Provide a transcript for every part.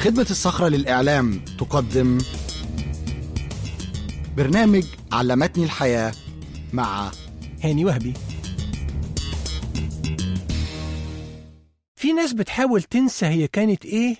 خدمة الصخرة للإعلام تقدم برنامج علمتني الحياة مع هاني وهبي في ناس بتحاول تنسى هي كانت ايه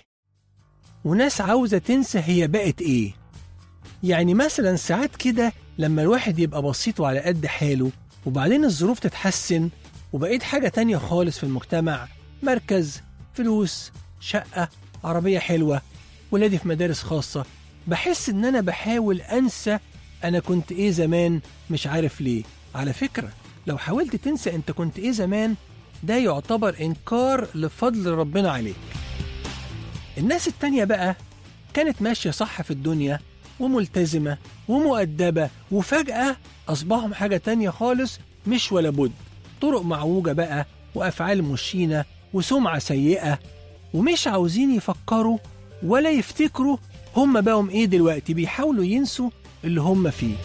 وناس عاوزة تنسى هي بقت ايه يعني مثلا ساعات كده لما الواحد يبقى بسيط وعلى قد حاله وبعدين الظروف تتحسن وبقيت حاجة تانية خالص في المجتمع مركز فلوس شقة عربية حلوة ولادي في مدارس خاصة بحس ان انا بحاول انسى انا كنت ايه زمان مش عارف ليه على فكرة لو حاولت تنسى انت كنت ايه زمان ده يعتبر انكار لفضل ربنا عليك الناس التانية بقى كانت ماشية صح في الدنيا وملتزمة ومؤدبة وفجأة أصبحهم حاجة تانية خالص مش ولا بد طرق معوجة بقى وأفعال مشينة وسمعة سيئة ومش عاوزين يفكروا ولا يفتكروا هم بقوا ايه دلوقتي بيحاولوا ينسوا اللي هم فيه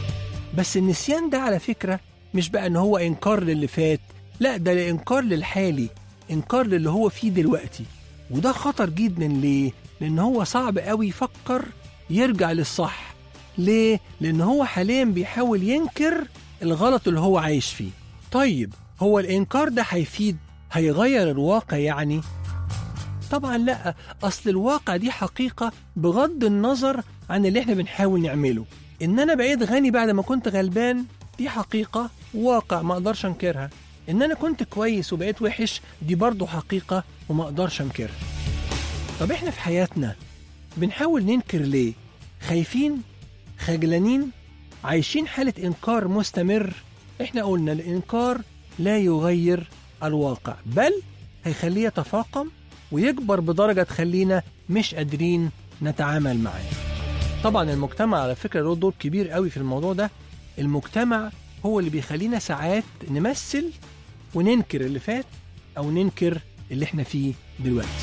بس النسيان ده على فكرة مش بقى ان هو انكار للي فات لا ده الانكار للحالي انكار للي هو فيه دلوقتي وده خطر جدا ليه لان هو صعب قوي يفكر يرجع للصح ليه لان هو حاليا بيحاول ينكر الغلط اللي هو عايش فيه طيب هو الانكار ده هيفيد هيغير الواقع يعني طبعا لا اصل الواقع دي حقيقه بغض النظر عن اللي احنا بنحاول نعمله ان انا بقيت غني بعد ما كنت غلبان دي حقيقه واقع ما اقدرش انكرها ان انا كنت كويس وبقيت وحش دي برضه حقيقه وما اقدرش انكرها طب احنا في حياتنا بنحاول ننكر ليه خايفين خجلانين عايشين حاله انكار مستمر احنا قلنا الانكار لا يغير الواقع بل هيخليه يتفاقم ويكبر بدرجة تخلينا مش قادرين نتعامل معاه طبعا المجتمع على فكرة له دور كبير قوي في الموضوع ده المجتمع هو اللي بيخلينا ساعات نمثل وننكر اللي فات أو ننكر اللي احنا فيه دلوقتي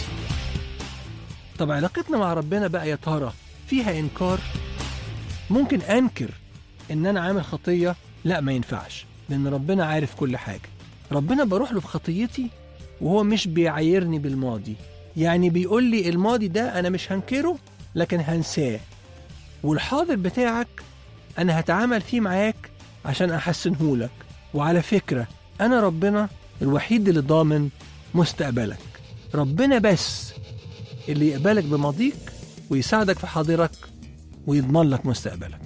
طب علاقتنا مع ربنا بقى يا ترى فيها إنكار ممكن أنكر إن أنا عامل خطية لا ما ينفعش لأن ربنا عارف كل حاجة ربنا بروح له في خطيتي وهو مش بيعايرني بالماضي يعني بيقول لي الماضي ده انا مش هنكره لكن هنساه والحاضر بتاعك انا هتعامل فيه معاك عشان احسنه لك وعلى فكره انا ربنا الوحيد اللي ضامن مستقبلك ربنا بس اللي يقبلك بماضيك ويساعدك في حاضرك ويضمن لك مستقبلك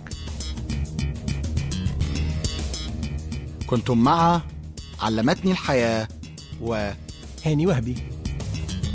كنتم مع علمتني الحياة و هاني وهبي